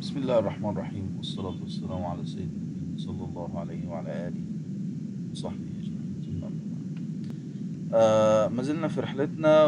بسم الله الرحمن الرحيم والصلاة والسلام على سيدنا النبي صلى الله عليه وعلى آله وصحبه أجمعين ثم أما بعد. آه ما زلنا في رحلتنا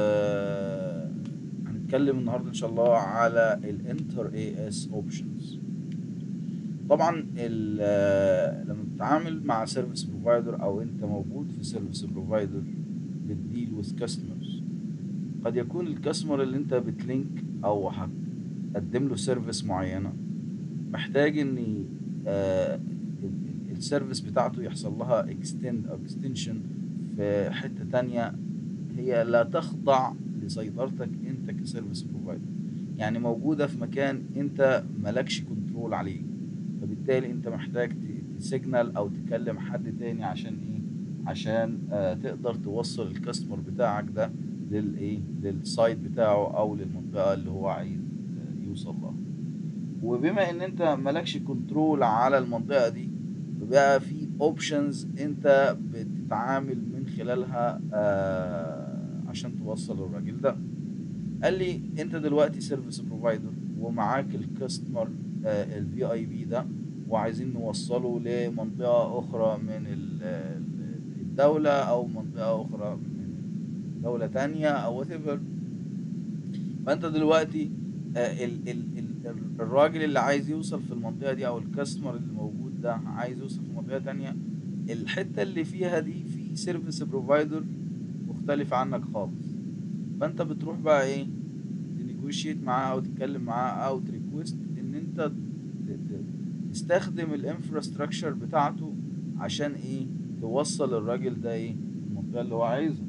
وهنتكلم النهاردة إن شاء الله على الانتر اي اس اوبشنز طبعا ال- آه، لما بتتعامل مع سيرفيس بروفايدر او انت موجود في سيرفيس بروفايدر بتديل وذ كاستمرز قد يكون الكاستمر اللي انت بتلينك او هتقدم له سيرفيس معينه محتاج ان آه، ال- ال- السيرفيس بتاعته يحصل لها اكستند او اكستنشن في حته تانية هي لا تخضع لسيطرتك انت كسيرفيس بروفايدر يعني موجوده في مكان انت مالكش كنترول عليه فبالتالي انت محتاج ت- تسيجنال او تكلم حد تاني عشان ايه عشان آه تقدر توصل الكاستمر بتاعك ده للايه للسايت بتاعه او للمنطقه اللي هو عايز آه، يوصل لها وبما ان انت مالكش كنترول على المنطقه دي بقى في اوبشنز انت بتتعامل من خلالها آه عشان توصل الراجل ده قال لي انت دلوقتي سيرفيس بروفايدر ومعاك الكاستمر الفي اي بي ده وعايزين نوصله لمنطقه اخرى من ال- ال- الدوله او منطقه اخرى من دوله تانية او whatever فانت دلوقتي آه، ال ال ال الراجل اللي عايز يوصل في المنطقه دي او الكاستمر اللي موجود ده عايز يوصل في منطقه تانية الحته اللي فيها دي في سيرفيس بروفايدر مختلف عنك خالص فانت بتروح بقى ايه تنيجوشيت معاه او تتكلم معاه او تريكوست ان انت ت- ت- تستخدم الانفراستراكشر بتاعته عشان ايه توصل الراجل ده ايه المنطقه اللي هو عايزها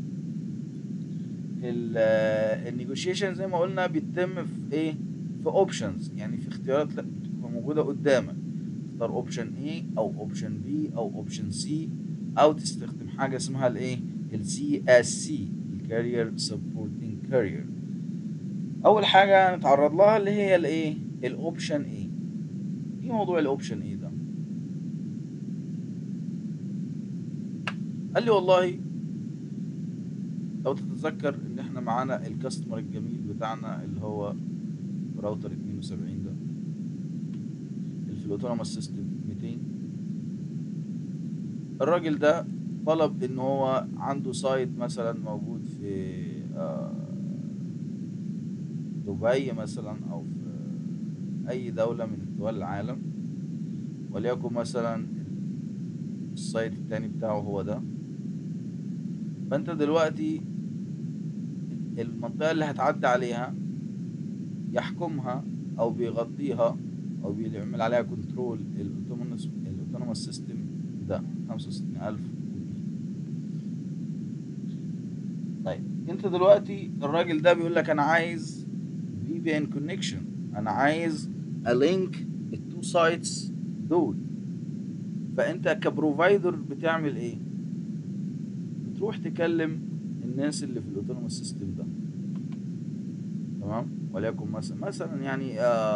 النيجوشيشن زي ما قلنا بيتم في ايه في اوبشنز يعني في اختيارات لا بتبقى موجوده قدامك تختار اوبشن A او اوبشن B او اوبشن C او تستخدم حاجه اسمها الايه السي اس سي الكارير سبورتنج كارير اول حاجه هنتعرض لها اللي هي الايه الاوبشن A ايه موضوع الاوبشن A ده قال لي والله لو تتذكر ان احنا معانا الكاستمر الجميل بتاعنا اللي هو راوتر 72 ده اللي في الاوتونوموس سيستم 200 الراجل ده طلب ان هو عنده سايت مثلا موجود في آه، دبي مثلا او في اي دولة من دول العالم وليكن مثلا السايت التاني بتاعه هو ده فانت دلوقتي المنطقة اللي هتعدي عليها يحكمها او بيغطيها او بيعمل عليها كنترول الاوتونوموس الاوتونوموس سيستم ده 65000 طيب انت دلوقتي الراجل ده بيقول لك انا عايز في بي ان كونكشن انا عايز الينك التو سايتس دول فانت كبروفايدر بتعمل ايه بتروح تكلم الناس اللي في الاوتونوموس سيستم ده تمام وليكن مثلا مثلا يعني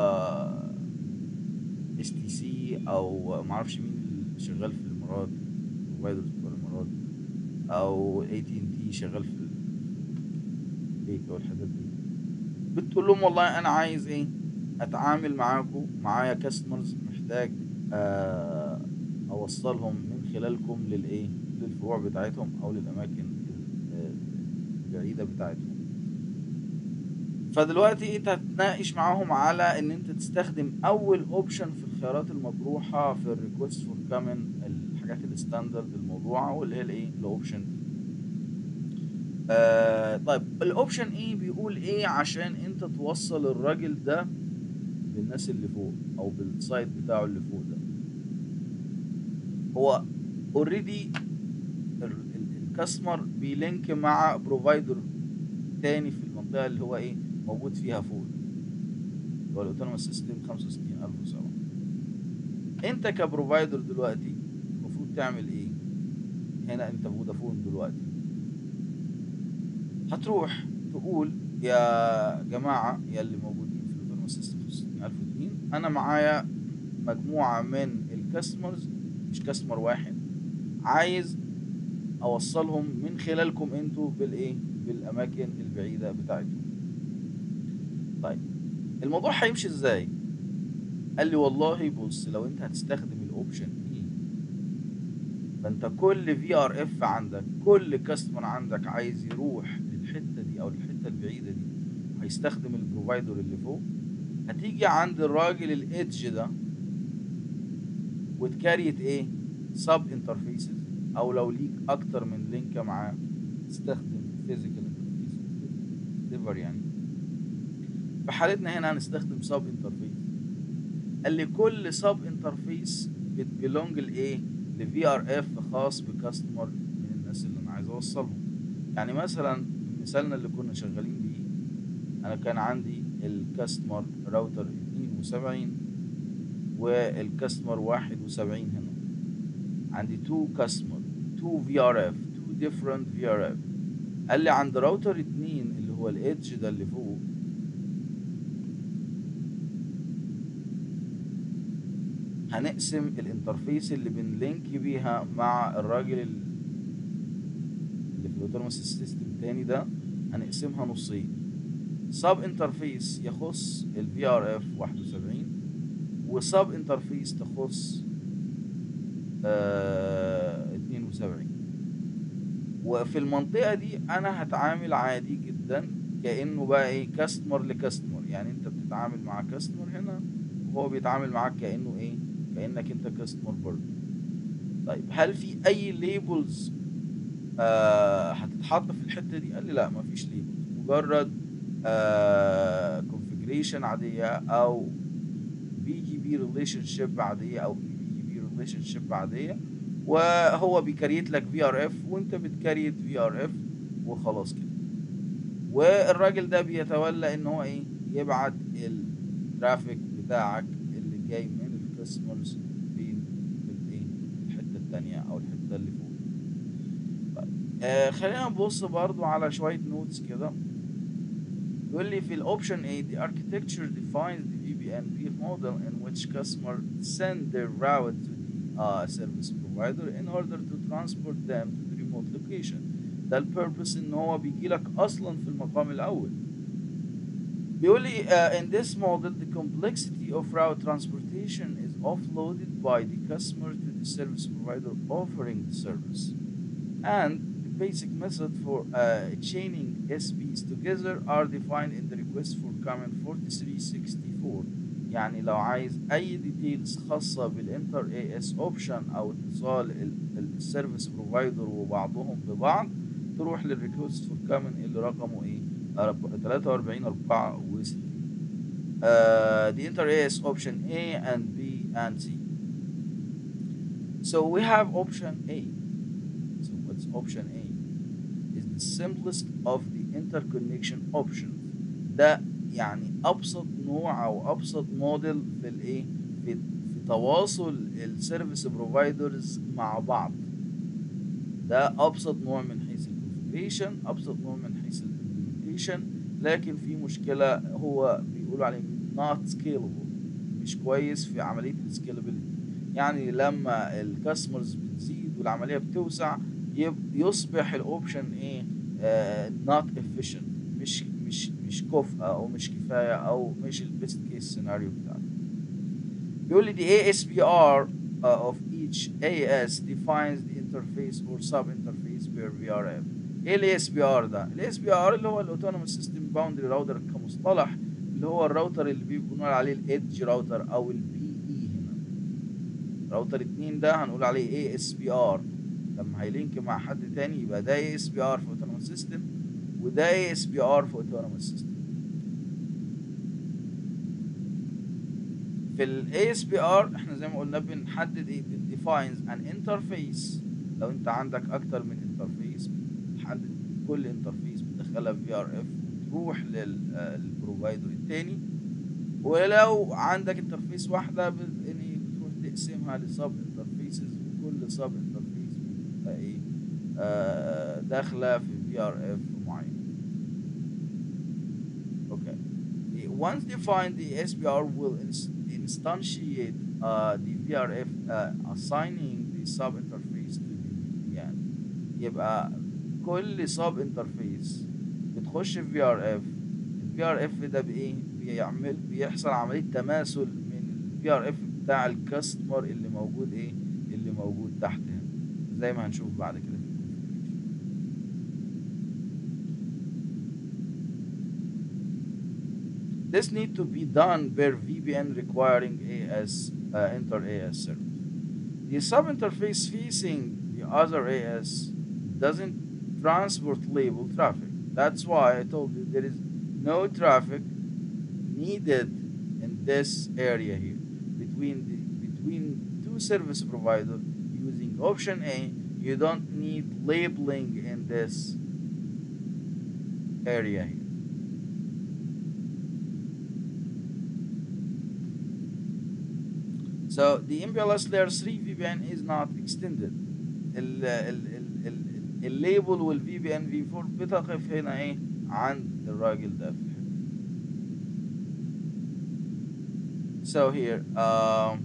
اس تي سي او ما اعرفش مين اللي شغال في الامارات بروفايدرز بتوع الامارات او اي تي ان تي شغال في امريكا والحاجات دي بتقول لهم والله انا عايز ايه اتعامل معاكم معايا كاستمرز محتاج آه، اوصلهم من خلالكم للايه للفروع بتاعتهم او للاماكن ال- البعيده بتاعتهم فدلوقتي انت هتناقش معاهم على ان انت تستخدم اول اوبشن في الخيارات المطروحه في الريكوست فور كامن الحاجات الستاندرد الموضوعه واللي هي الايه الاوبشن آه طيب الاوبشن ايه بيقول ايه عشان انت توصل الراجل ده بالناس اللي فوق او بالسايت بتاعه اللي فوق ده هو اوريدي الكاستمر بيلينك مع بروفايدر تاني في المنطقه اللي هو ايه موجود فيها فوق اللي هو الاوتونوموس سيستم 65007 انت كبروفايدر دلوقتي المفروض تعمل ايه هنا انت فودافون دلوقتي هتروح تقول يا جماعه يا اللي موجودين في الاوتونوموس سيستم 65002 انا معايا مجموعه من الكاستمرز مش كاستمر واحد عايز اوصلهم من خلالكم انتوا بالايه بالاماكن البعيده بتاعتهم طيب الموضوع هيمشي ازاي قال لي والله بص لو انت هتستخدم الاوبشن ايه فانت كل في ار اف عندك كل كاستمر عندك عايز يروح للحته دي او الحته البعيده دي هيستخدم البروفايدر اللي فوق هتيجي عند الراجل الايدج ده وتكريت ايه سب انترفيسز او لو ليك اكتر من لينك معاه تستخدم فيزيكال انترفيس ديفر يعني في حالتنا هنا هنستخدم سب انترفيس قال لي كل سب انترفيس بتبيلونج لايه لفي ار اف خاص بكاستمر من الناس اللي انا عايز اوصلهم يعني مثلا مثالنا اللي كنا شغالين بيه انا كان عندي الكاستمر راوتر 72 والكاستمر 71 هنا عندي تو كاستمر تو في ار اف تو ديفرنت في ار اف قال لي عند راوتر 2 اللي هو الايدج ده اللي فوق هنقسم الانترفيس اللي بنلينك بيها مع الراجل ال- اللي في الاوتونوموس سيستم التاني ده هنقسمها نصين سب انترفيس يخص الفي ار اف 71 وسب انترفيس تخص آه 72 وفي المنطقة دي انا هتعامل عادي جدا كأنه بقى ايه كاستمر لكاستمر يعني انت بتتعامل مع كاستمر هنا وهو بيتعامل معاك كأنه ايه كأنك انت كاستمر برضه طيب هل في اي ليبلز آه هتتحط في الحتة دي قال لي لا مفيش ليبلز مجرد آه configuration عادية او بي جي بي ريليشن شيب عادية او اي بي جي بي ريليشن شيب عادية وهو بيكريت لك في ار اف وانت بتكريت في ار اف وخلاص كده والراجل ده بيتولى ان هو ايه يبعت الترافيك بتاعك اللي جاي من الكاستمرز فين في الايه الحته التانية او الحته اللي فوق طيب آه خلينا نبص برضو على شويه نوتس كده بيقول لي في الاوبشن A the architecture defines the VPN peer model in which customer send their route to the uh, service provider in order to transport them to the remote location ده البيربس ان هو بيجي لك اصلا في المقام الاول بيقول لي uh, in this model the complexity of route transportation is offloaded by the customer to the service provider offering the service and the basic method for uh, chaining SPs together are defined in the request for comment 4364 يعني لو عايز اي ديتيلز خاصة بالانتر اي اس اوبشن او اتصال السيرفيس بروفايدر وبعضهم ببعض تروح للريكوست فور كامن اللي رقمه ايه 43 64 uh, the inter AS option A and B and C so we have option A so what's option A is the simplest of the interconnection options ده يعني ابسط نوع او ابسط موديل في الايه في في تواصل السيرفيس بروفايدرز مع بعض ده ابسط نوع من حيث الكونفيجريشن ابسط نوع من حيث الامبلمنتيشن لكن في مشكله هو بيقولوا عليه not scalable مش كويس في عمليه السكيلابيلتي يعني لما الكاستمرز بتزيد والعمليه بتوسع يب- يصبح الاوبشن ايه آه not efficient مش مش مش كفء او مش كفايه او مش البيست كيس سيناريو بتاعك بيقول لي the ASPR uh, of each AS defines the interface or sub interface per VRF ايه ال ASPR ده ال ASPR اللي هو الاوتونوموس سيستم باوندري راوتر كمصطلح اللي هو الراوتر اللي بيقولوا عليه الايدج راوتر او البي اي هنا راوتر اتنين ده هنقول عليه ASPR لما هيلينك مع حد تاني يبقى ده ASPR في اوتونوموس سيستم وده ASPR في اوتونوموس سيستم في ال ASPR احنا زي ما قلنا بنحدد ايه بنديفاينز ان انترفيس لو انت عندك اكتر من انترفيس بتحدد كل انترفيس بتدخلها في ار اف وتروح للبروفايدر التاني ولو عندك انترفيس واحده بت- يعني بتروح تقسمها لسب انترفيسز وكل سب انترفيس بتبقى ايه آه داخله في في ار اف معين Okay. The- Once defined, the SBR will ins- instantiate uh, the VRF uh, assigning the sub interface to the VPN. يبقى كل sub interface بتخش في VRF ال VRF ده بإيه؟ بيعمل بيحصل عملية تماثل من ال الفي ار اف بتاع الكاستمر اللي موجود ايه اللي موجود تحت هنا زي ما هنشوف بعد كده في الكونفيجريشن This need to be done per VPN requiring AS uh, inter AS service. The sub-interface facing the other AS doesn't transport label traffic. That's why I told you there is no traffic needed in this area here between the between two service providers using option A. You don't need labeling in this area here. So the MPLS layer 3 VPN is not extended. ال ال ال ال الليبل والفي بي ان في 4 بتقف هنا ايه عند الراجل ده في الحته So here, um,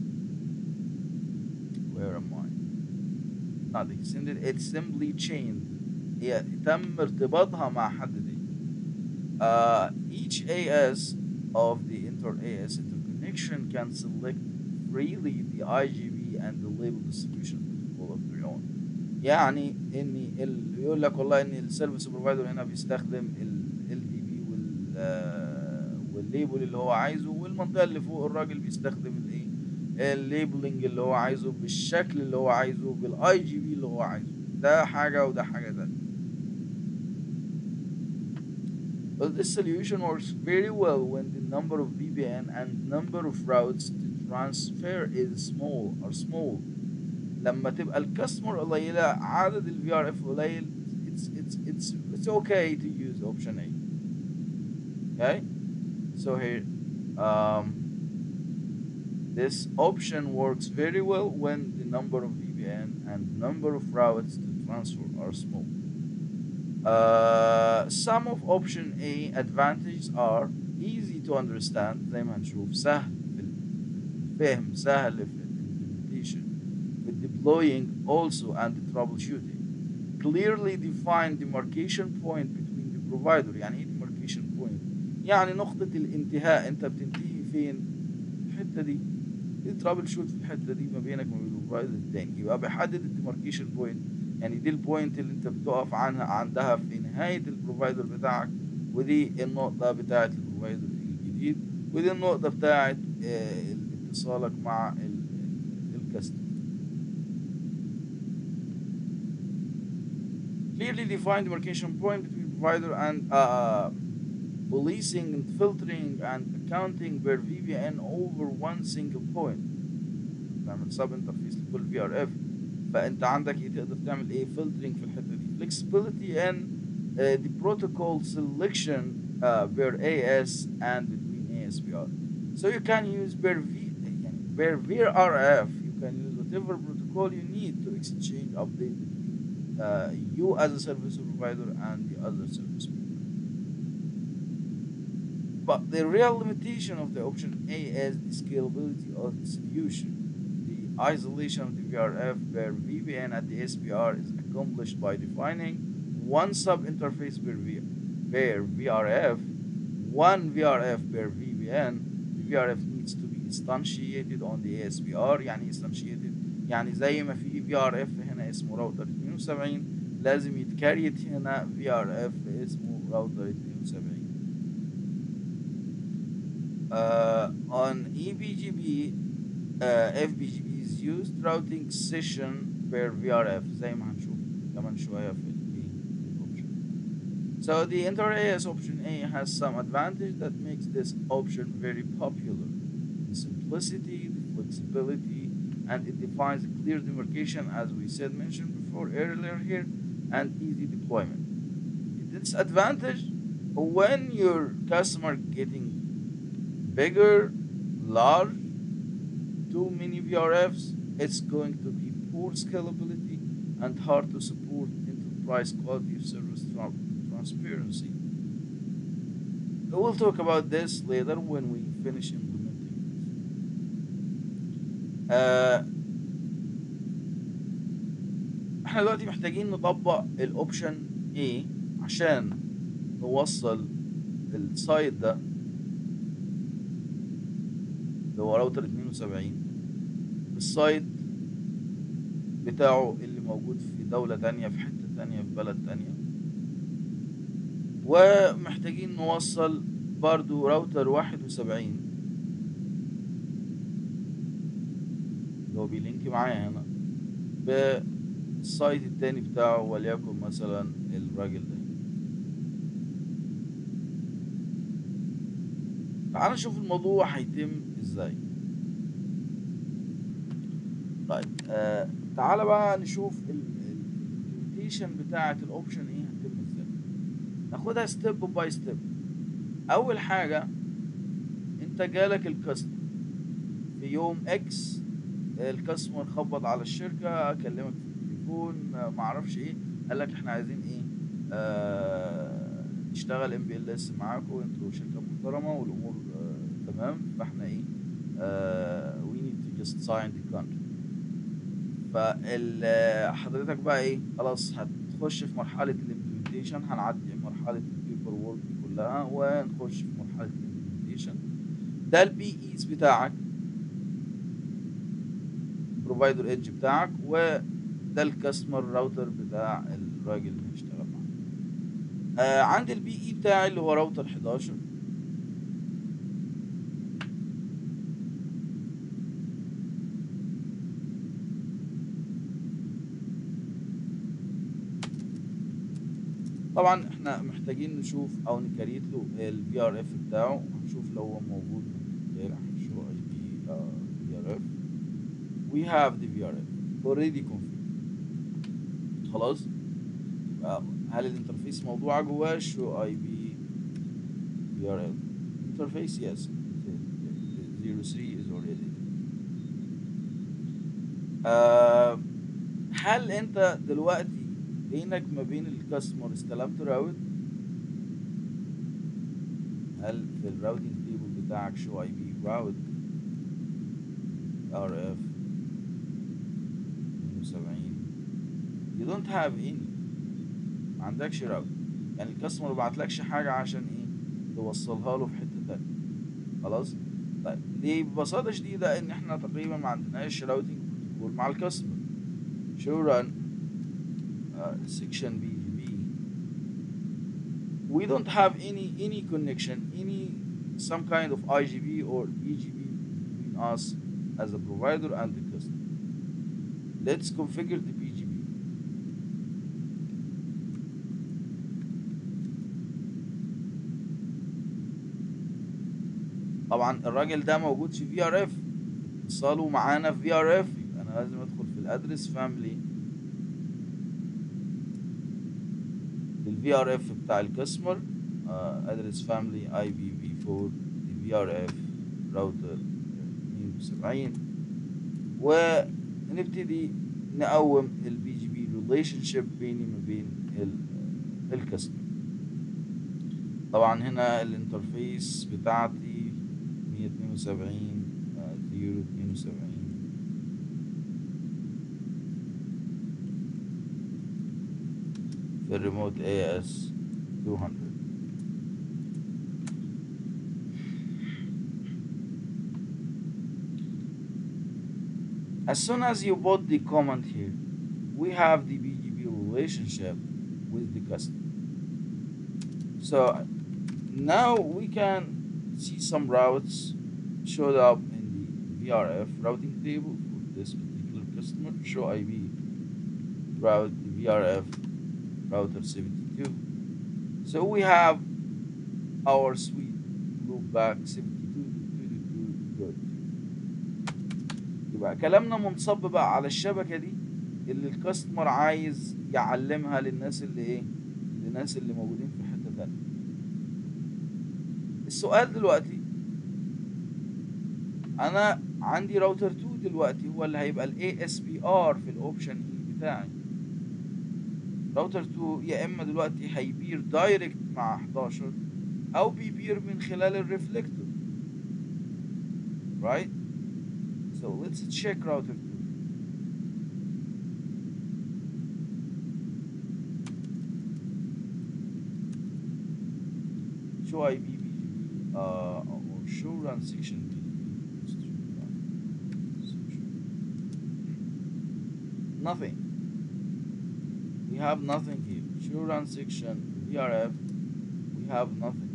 where am I? Not extended. It's simply chained. هي تم ارتباطها مع حد تاني. Uh, each AS of the inter AS interconnection can select freely the IGB and the label distribution protocol of their own. يعني ان ال... يقول لك والله ان السيرفيس بروفايدر هنا بيستخدم ال دي بي وال آه، والليبل اللي هو عايزه والمنطقه اللي فوق الراجل بيستخدم الايه الليبلنج اللي هو عايزه بالشكل اللي هو عايزه بالاي جي بي اللي هو عايزه ده حاجه وده حاجه تانية But this solution works very well when the number of VPN and number of routes to transfer is small or small. لما تبقى الكاستمر قليلة عدد ال VRF قليل it's it's it's it's okay to use option A. Okay? So here um, this option works very well when the number of VPN and number of routes to transfer are small. Uh, some of option A advantages are easy to understand زي ما هنشوف سهل في الفهم سهل في implementation في deploying also and the troubleshooting clearly define demarcation point between the provider يعني ايه demarcation point يعني نقطة الانتهاء انت بتنتهي فين الحتة دي الترابل شوت في الحتة دي ما بينك وما بين البروفايدر التاني يبقى بيحدد الديماركيشن بوينت يعني دي البوينت اللي انت بتقف عنها عندها في نهاية البروفايدر بتاعك ودي النقطة بتاعة البروفايدر الجديد ودي النقطة بتاعة آه، اتصالك مع الكاستمر clearly defined demarcation point between provider and uh, policing and filtering and accounting per VPN over one single point تعمل سب انترفيس لكل في ار اف فانت عندك ايه تقدر تعمل ايه filtering في الحته دي flexibility in uh, the protocol selection uh, per AS and between ASPR so you can use per V يعني per VRF you can use whatever protocol you need to exchange update between uh, you as a service provider and the other service provider but the real limitation of the option A is the scalability of the solution. The isolation of the VRF per VPN at the SPR is accomplished by defining one sub interface per, v, per VRF, one VRF per VPN. The VRF needs to be instantiated on the ASPR يعني instantiated يعني زي ما في VRF هنا اسمه راوتر 72 لازم يتكريت هنا VRF اسمه راوتر 72 uh, on EBGB, uh, FBGB is used routing session per VRF زي ما هنشوف كمان شوية في ال option. So the inter-AS option A has some advantage that makes this option very popular. The simplicity, the flexibility, and it defines a clear demarcation as we said mentioned before earlier here and easy deployment. Its advantage when your customer getting bigger, large, too many VRFs, it's going to be poor scalability and hard to support enterprise quality of service tra- transparency. We'll talk about this later when we finish implementing this. آه، احنا دلوقتي محتاجين نطبق الاوبشن A عشان نوصل السايت ده اللي هو راوتر 72 السايت بتاعه اللي موجود في دولة تانية في حتة تانية في بلد تانية ومحتاجين نوصل برضو راوتر 71 اللي هو بيلينك معايا هنا بالسايت التاني بتاعه وليكن مثلا الراجل ده تعال نشوف الموضوع هيتم ازاي طيب آه تعالى بقى نشوف الامبلمنتيشن بتاعة الاوبشن ايه هتتم ازاي ناخدها ستيب باي ستيب اول حاجة انت جالك الكاستمر في يوم اكس الكاستمر خبط على الشركة كلمك في التليفون آه، معرفش ايه قال لك احنا عايزين ايه آه نشتغل ام بي ال اس معاكم انتوا شركة محترمة والامور آه تمام فاحنا ايه آه we need to just sign the contract فال حضرتك بقى ايه خلاص هتخش في مرحلة الامبلمنتيشن هنعدي مرحلة البيبر وورك دي كلها ونخش في مرحلة الامبلمنتيشن ده البي ايز بتاعك بروفايدر ايدج بتاعك وده الكاستمر راوتر بتاع الراجل اللي هيشتغل معاك آه عندي البي اي بتاعي اللي هو راوتر 11 طبعا احنا محتاجين نشوف او نكريت له الفي ار اف بتاعه هنشوف لو هو موجود من امبارح شو اي بي في ار اف we have the VRF already configured خلاص يبقى هل الانترفيس موضوعة جواه شو اي بي VRF interface yes it is. 03 is already آه هل انت دلوقتي بينك ما بين الكاستمر استلمت راوت هل في الراوتنج تيبل بتاعك شو اي بي راوت ار اف 72 you don't have any ما عندكش راوت يعني الكاستمر ما بعتلكش حاجة عشان ايه توصلها له في حتة تانية خلاص طيب ليه ببساطة شديدة ان احنا تقريبا ما عندناش راوتنج بروتوكول مع الكاستمر شو ران section BGP we don't have any any connection any some kind of IGP or BGP between us as a provider and the customer let's configure the BGP طبعا الراجل ده موجود في في ار اف اتصاله معانا في في ار اف يبقى انا لازم ادخل في الادرس فاميلي الفي ار اف بتاع الكاستمر ادرس فاميلي اي بي في 4 الفي ار اف راوتر 72 ونبتدي نقوم البي جي بي ريليشن شيب بيني ما بين الكاستمر طبعا هنا الانترفيس بتاعتي 172 072 في الريموت اي اس 200 As soon as you put the comment here, we have the BGP relationship with the customer. So now we can see some routes showed up in the VRF routing table for this particular customer. Show IB route the VRF router 72. So we have our suite loopback 72 good. يبقى كلامنا منصب بقى على الشبكة دي اللي الكاستمر عايز يعلمها للناس اللي ايه للناس اللي موجودين في حتة تانية السؤال دلوقتي انا عندي راوتر 2 دلوقتي هو اللي هيبقى الاي اس بي ار في الاوبشن اي بتاعي راوتر 2 يا اما دلوقتي هيبير دايركت مع 11 او بيبير من خلال الريفلكتور right so let's check router 2 show IB BGP uh, or show run section BGP nothing we have nothing here show run section VRF we have nothing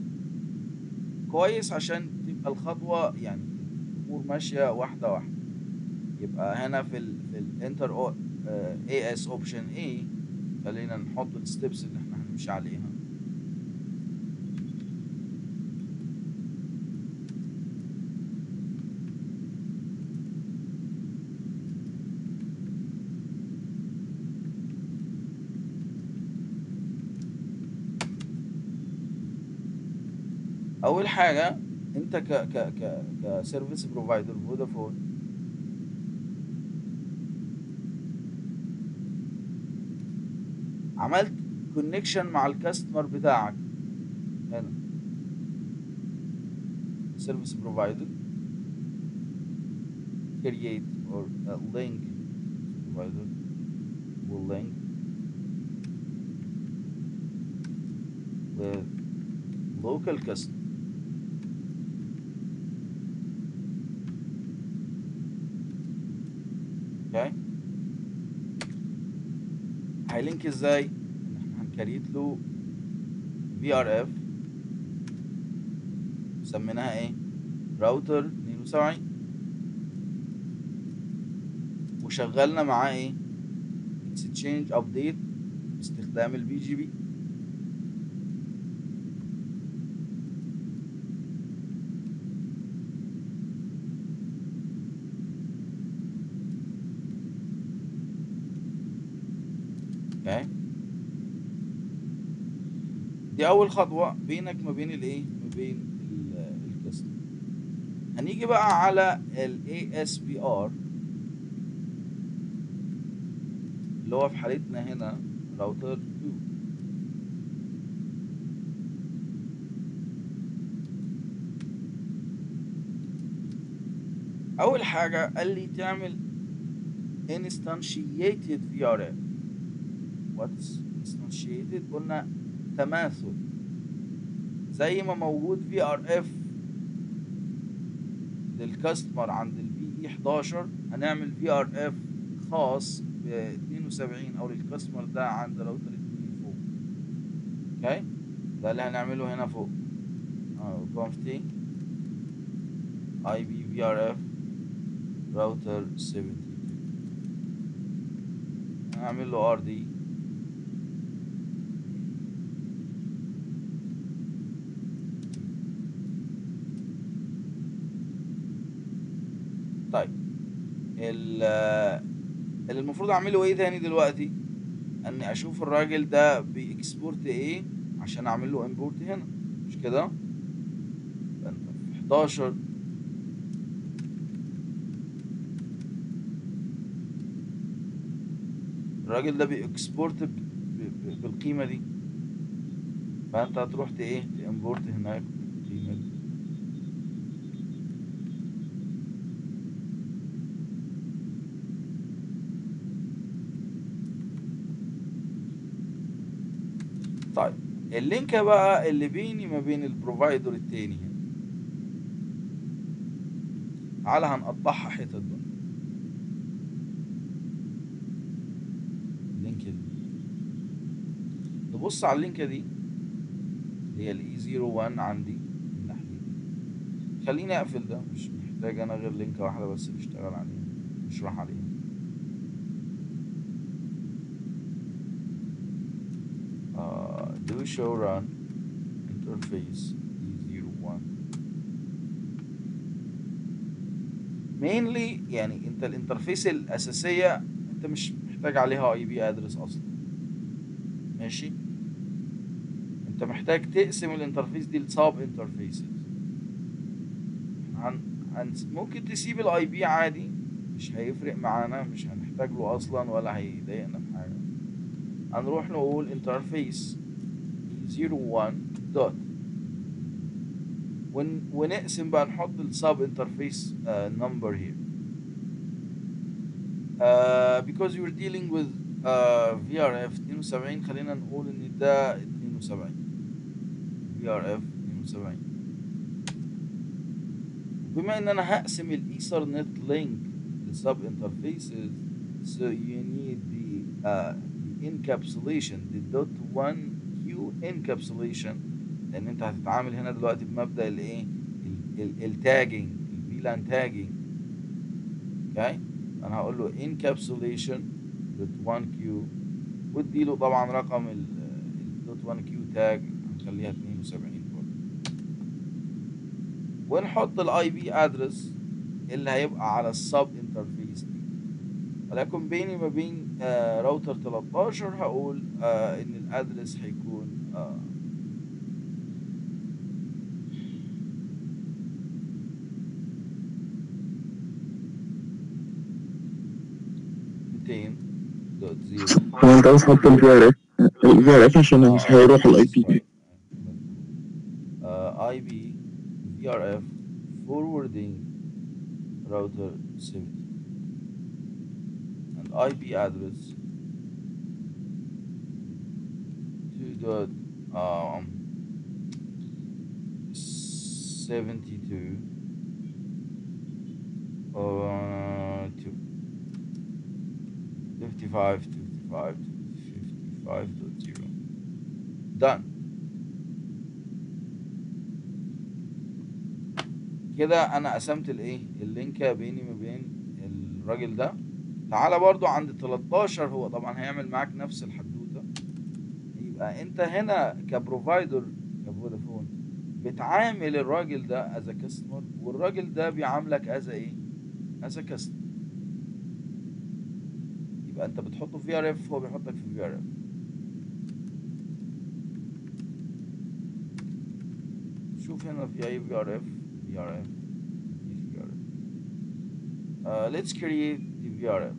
كويس عشان تبقى الخطوة يعني الأمور ماشية واحدة واحدة يبقى هنا في ال في الانتر اي اس اوبشن اي خلينا نحط الستبس اللي احنا هنمشي عليها اول حاجه انت ك ك ك كسيرفيس بروفايدر فودافون عملت كونكشن مع الكاستمر بتاعك هنا سيرفيس بروفايدر create or uh, link provider will link with local customer اوكي هيلينك ازاي ان احنا هنكريت له في ار اف سميناها ايه راوتر 72 وشغلنا معاه ايه اكستشينج ابديت باستخدام البي جي بي اوكي دي اول خطوه بينك ما بين الايه ما بين الكاستمر هنيجي بقى على الاي اس بي ار اللي هو في حالتنا هنا راوتر 2 اول حاجه قال لي تعمل instantiated VRF what's instantiated قلنا تماثل زي ما موجود في ار اف للكاستمر عند البي اي 11 هنعمل في ار اف خاص ب 72 او للكاستمر ده عند راوتر 2 فوق اوكي ده اللي هنعمله هنا فوق اه كونفتي اي بي في ار اف راوتر 72 هنعمل له ار دي طيب ال- اللي المفروض اعمله ايه تاني دلوقتي اني اشوف الراجل ده بيكسبورت ايه عشان اعمل له امبورت هنا مش كده فانت في 11 الراجل ده بيكسبورت ب- ب- بالقيمه دي فانت هتروح ت- ايه تامبورت هناك القيمه دي طيب اللينك بقى اللي بيني ما بين البروفايدر التاني هنا تعالى هنقطعها حتت بقى اللينك دي نبص على اللينكه دي اللي هي الاي 01 عندي من الناحيه دي خليني اقفل ده مش محتاج انا غير لينكه واحده بس نشتغل عليها نشرح عليها uh, do show run interface E01 mainly يعني انت الانترفيس الاساسيه انت مش محتاج عليها اي بي ادرس اصلا ماشي انت محتاج تقسم الانترفيس دي لساب انترفيسز هن... هن... ممكن تسيب الاي بي عادي مش هيفرق معانا مش هنحتاج له اصلا ولا هيضايقنا في حاجه هنروح نقول انترفيس 01 دوت ون... ونقسم بقى نحط السب انترفيس نمبر هير because you're dealing with uh, VRF 72 خلينا نقول ان ده 72 VRF 72 بما ان انا هقسم الايثرنت لينك للسب انترفيسز so you need the uh, the encapsulation the dot 1 q encapsulation لان انت هتتعامل هنا دلوقتي بمبدأ الايه التاجنج الفيلان تاجنج اوكي انا هقول له encapsulation dot 1 q وادي له طبعا رقم ال دوت 1 كيو تاج هنخليها 72 برضه ونحط الاي بي ادرس اللي هيبقى على السب انترفيس دي ولكن بيني وما بين آه راوتر 13 هقول آه ان الادرس هيكون آه ميتين دوت زيرو هو انت عاوز تحط الفي ار اف الفي ار اف عشان مش هيروح الاي بي اي بي في ار اف forwarding router 70 and IP address to dot um 72 uh, to 55 to 55 to 55 dot 0 done كده انا قسمت الايه اللينكه بيني وما بين الراجل ده تعالى برضو عند 13 هو طبعا هيعمل معاك نفس الحدوته يبقى انت هنا كبروفايدر كفودافون بتعامل الراجل ده از كاستمر والراجل ده بيعاملك از ايه از كاستمر يبقى انت بتحطه في ار اف هو بيحطك في في ار اف شوف هنا في اي في ار اف VRF مفيش VRF uh, let's create the VRF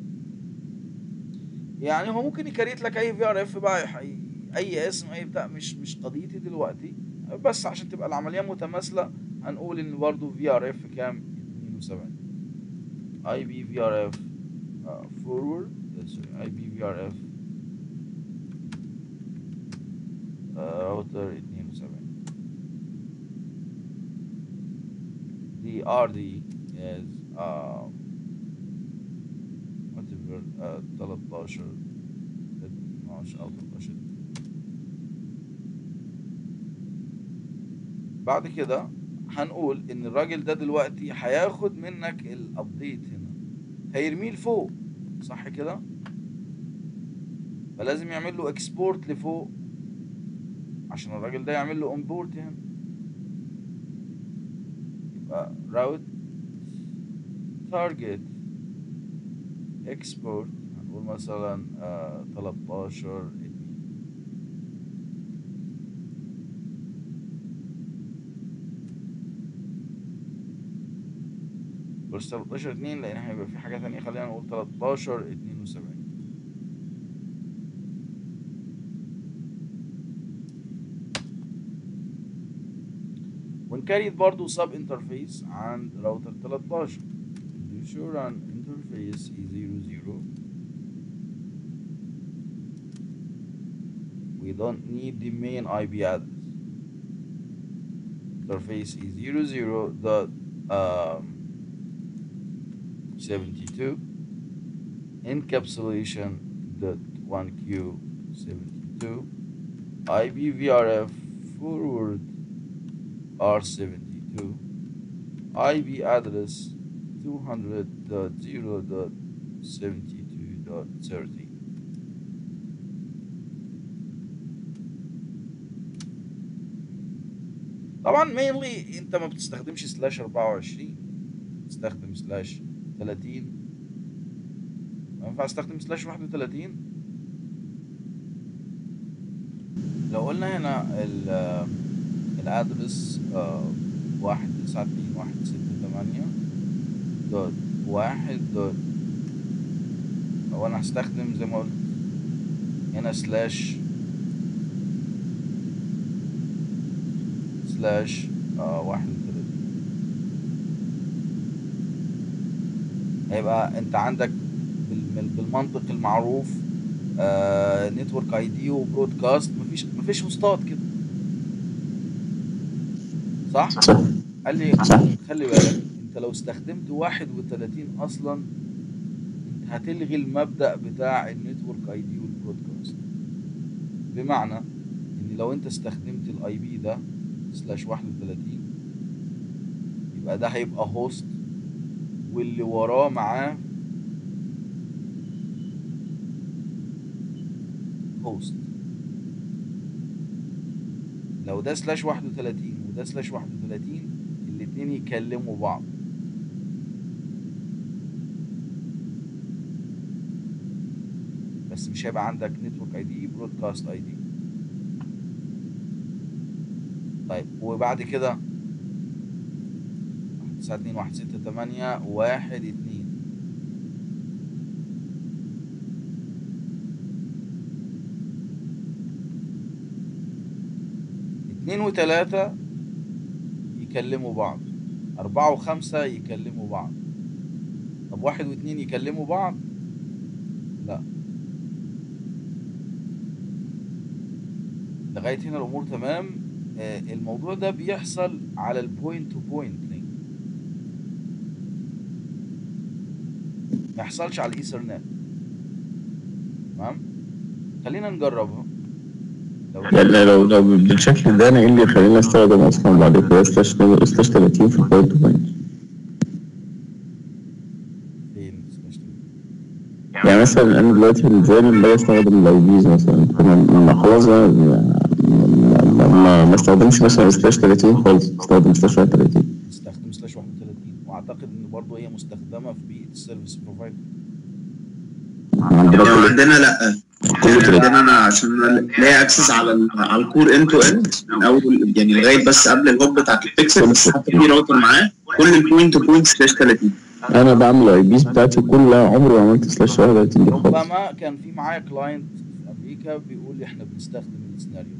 يعني هو ممكن يكريت لك اي VRF بقى حي... اي اسم اي بتاع مش مش قضيتي دلوقتي بس عشان تبقى العمليه متماثله هنقول ان برضه VRF كام 72 IP VRF uh, forward sorry IP VRF uh, router 72 the RD is um, whatever uh, 13 12 أو 13 بعد كده هنقول إن الراجل ده دلوقتي هياخد منك الأبديت هنا هيرميه لفوق صح كده؟ فلازم يعمل له اكسبورت لفوق عشان الراجل ده يعمل له امبورت هنا يبقى راوت تارجت اكسبورت هنقول مثلا آه 13 اتنين بس 13 اتنين لان هيبقى في حاجة تانية خلينا نقول 13 اتنين وسبعين ونكريت برضو سب انترفيس عند راوتر 13 do sure run interface E00 we don't need the main IP address interface E00 dot um, 72 encapsulation dot 1q 72 IPVRF forward R72 IP address 200.0.72.30 طبعا mainly انت ما بتستخدمش سلاش 24 تستخدم سلاش 30 ما ينفع استخدم سلاش 31 لو قلنا هنا ال الادرس واحد تسعة اتنين واحد ستة تمانية دوت واحد دوت هو انا هستخدم زي ما قلت هنا سلاش سلاش آه واحد وتلاتين هيبقى انت عندك بال- بالمنطق المعروف آه نتورك اي دي وبرودكاست مفيش مفيش هوستات كده صح؟ صح قال لي خلي بالك انت لو استخدمت 31 اصلا انت هتلغي المبدأ بتاع النتورك اي دي والبرودكاست بمعنى ان لو انت استخدمت الاي بي ده سلاش 31 يبقى ده هيبقى هوست واللي وراه معاه هوست لو ده سلاش 31 وده سلاش 31 الاتنين يكلموا بعض بس مش هيبقى عندك نتورك اي دي برودكاست اي دي طيب وبعد كده واحد تسعة اتنين واحد ستة تمانية واحد اتنين اتنين وتلاتة يكلموا بعض أربعة وخمسة يكلموا بعض طب واحد واتنين يكلموا بعض لا لغاية هنا الأمور تمام آه، الموضوع ده بيحصل على البوينت تو بوينت لينك ما يحصلش على الايثرنت تمام خلينا نجربها لو لا لو لو بالشكل ده انا ايه اللي يخليني استخدم اصلا بعد كده سلاش سلاش 30 في البوينت تو بوينت فين سلاش يعني مثلا انا دلوقتي ازاي لما باجي استخدم الاي بيز مثلا فانا لما خلاص بقى ما- ما ما استخدمش مثلا سلاش 30 خالص استخدم سلاش 31 نستخدم سلاش 31 واعتقد ان برضه هي مستخدمه في بيئه السيرفيس بروفايدر عندنا يعني كل عندنا لا كل يعني 30 عندنا انا عشان لاقي اكسس على ال- على الكور اند تو اند من اول يعني لغايه بس قبل الهوب بتاعت البيكسل بس حتى في راوتر معاه كل البوينت تو بوينت سلاش 30 انا بعمل الاي بيز بتاعتي كلها عمري ما عملت سلاش 31 دي خالص ربما كان في معايا كلاينت في امريكا بيقول لي احنا بنستخدم السيناريو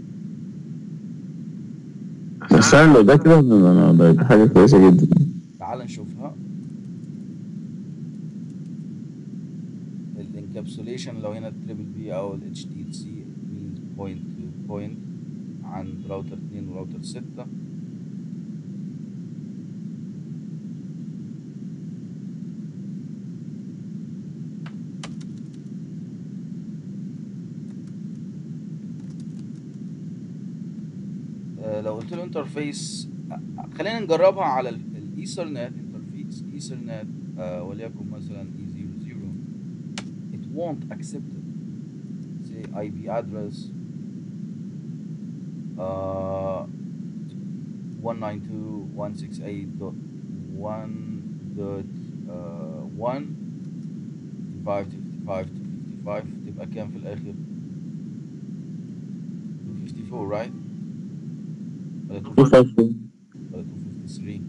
ده بس انا لو ده كده أنا- ده ده حاجه كويسه جدا تعال نشوفها الانكابسوليشن لو هنا التريبل بي او ال اتش تي سي means point to point عند راوتر 2 وراوتر 6 آه، لو قلت له انترفيس خلينا نجربها على الايثرنت انترفيس ايثرنت وليكن مثلا اي 00 it won't accept it say IP address uh, 192.168.1.1 55 55 55 تبقى كام في الاخر 254 right ولا 254 ولا 253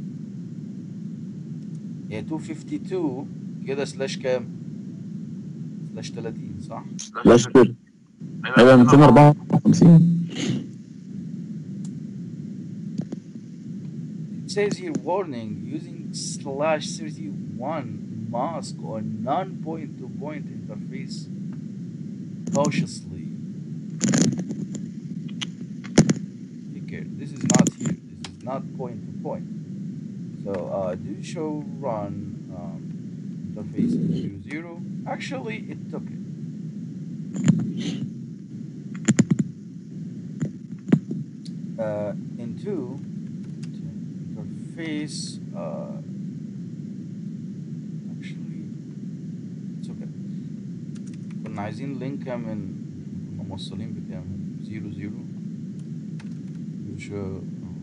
هي 252 كده سلاش كام؟ سلاش 30 صح؟ سلاش كده هيبقى 254 It says here warning using slash 31 mask or non-point to point interface cautiously. Take care. This is not here. This is not point to point. So uh, do show run um, interface 00. Actually, it took it. Uh, into interface uh, actually it's okay كنا عايزين لينك من كنا موصلين بكام 00 you show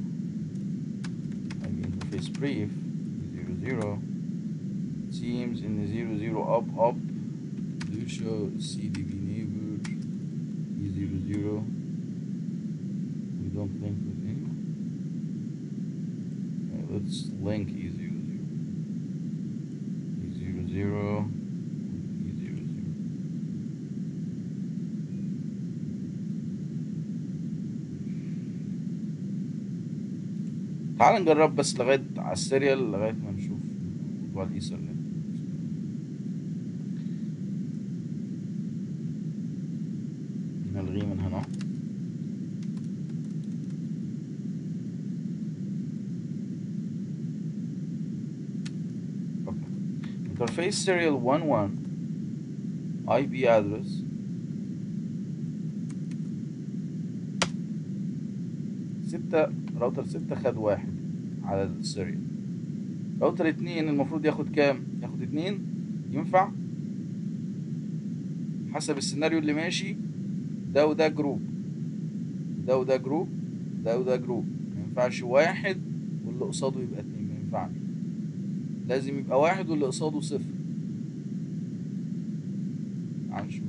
maybe interface brief 00 seems in the 00 up up do show cdb neighbor e00 we don't link with him Okay, let's link E00. E00. E00. تعال نجرب بس لغاية على السيريال لغاية ما نشوف موضوع الإيثرنت نلغيه من هنا اوكي انت interface serial 11 IP address ستة راوتر ستة خد واحد على السيريال راوتر اتنين المفروض ياخد كام؟ ياخد اتنين ينفع؟ حسب السيناريو اللي ماشي ده وده جروب ده وده جروب ده وده جروب ما ينفعش واحد واللي قصاده يبقى اتنين ما ينفعش لازم يبقى واحد واللي قصاده صفر تعال نشوف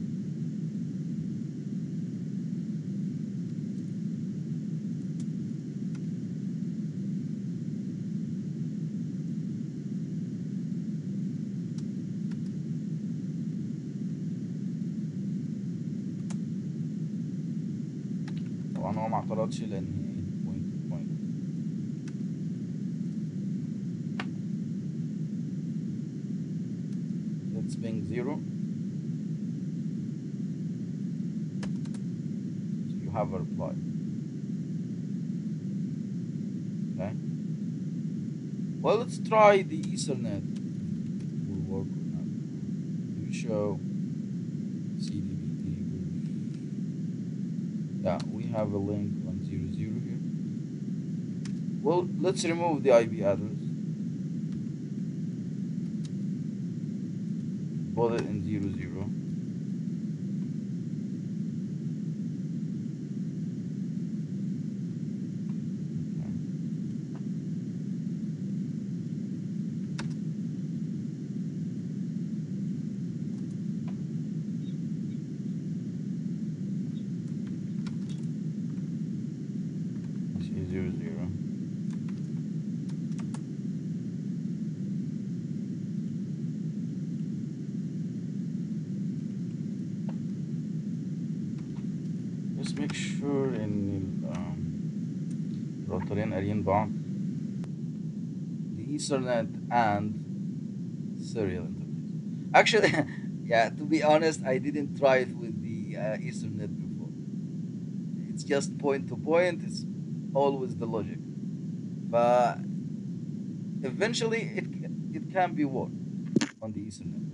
طبعا هو ما اعترضش لان هي بوينت بوينت let's ping zero so you have a reply okay well let's try the ethernet will work or not you show cdbt yeah we have a link on zero zero here well let's remove the ip address put it in zero zero Okay. Let's see zero zero. Let's make sure ان ال- um, الراوترين قاريين بعض. The Ethernet and serial interface. Actually, yeah, to be honest, I didn't try it with the uh, Ethernet before. It's just point to point. It's always the logic. But eventually, it it can be worked on the Ethernet.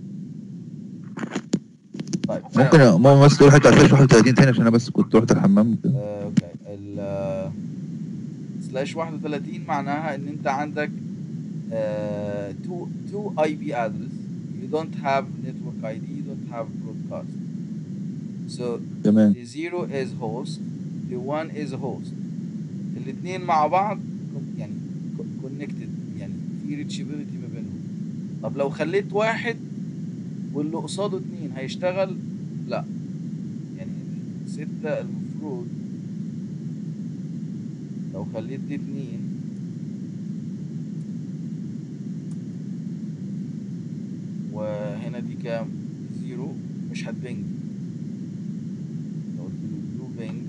طيب ممكن ماما بس تقول حتى على 31 تاني عشان انا بس كنت رحت الحمام كده آه، اوكي ال سلاش 31 معناها ان انت عندك آه، two two IP address you don't have network ID you don't have broadcast so تمام the zero is host the one is host الاثنين مع بعض con- يعني co- connected يعني في reachability ما بينهم طب لو خليت واحد واللي قصاده اتنين هيشتغل لا يعني ستة المفروض لو خليت دي اتنين وهنا دي كام زيرو مش هتبنج لو قلت له بلو بنج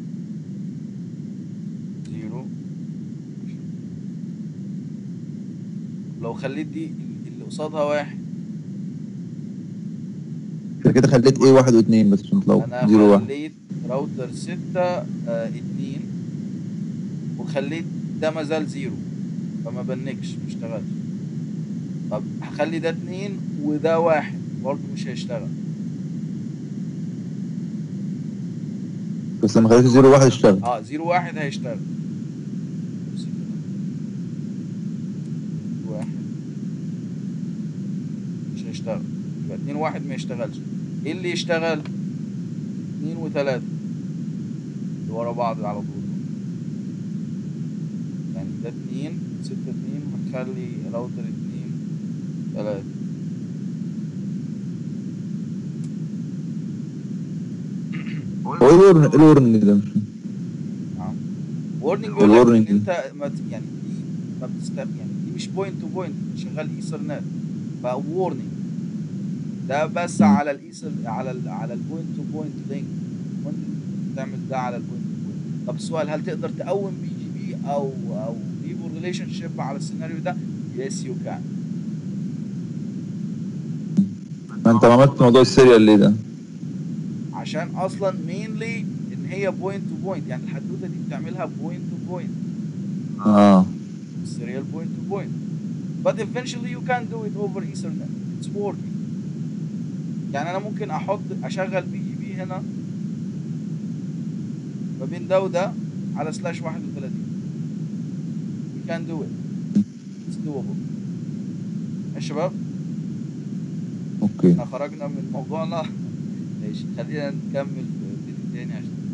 زيرو مش هتبنج. لو خليت دي اللي قصادها واحد كده كده خليت ايه واحد واثنين بس عشان لو انا زيرو واحد خليت راوتر ستة آه اتنين وخليت ده مازال زيرو فما بنكش ما اشتغلش طب هخلي ده اتنين وده واحد برضه مش هيشتغل بس لما خليت زيرو واحد اشتغل اه زيرو واحد هيشتغل بص كده. واحد مش هيشتغل يبقى اتنين واحد ما يشتغلش ايه اللي يشتغل اتنين وتلاتة اللي ورا بعض على طول يعني ده اتنين ستة اتنين هتخلي راوتر اتنين تلاتة هو ايه الورن- إيه الورنج ده مش نعم وورنينج بيقول لك الورنينج ان انت ما ت- يعني دي ما بتستخدم يعني دي مش بوينت تو بوينت شغال ايثرنت فورنينج ده بس مم. على الايثر على ال على البوينت تو بوينت لينك وانت تعمل ده على البوينت تو بوينت طب السؤال هل تقدر تقوم بي جي بي او او فيفو ريليشن شيب على السيناريو ده؟ يس يو كان ما انت عملت موضوع السيريال ليه ده عشان اصلا مينلي ان هي بوينت تو بوينت يعني الحدوته دي بتعملها بوينت تو بوينت اه serial point to point. But eventually you can do it over Ethernet. It's it's working يعني انا ممكن احط اشغل بي اي بي هنا ما بين ده وده على سلاش 31 we can do it it's doable يا شباب اوكي احنا خرجنا من موضوعنا ماشي خلينا نكمل في فيديو تاني عشان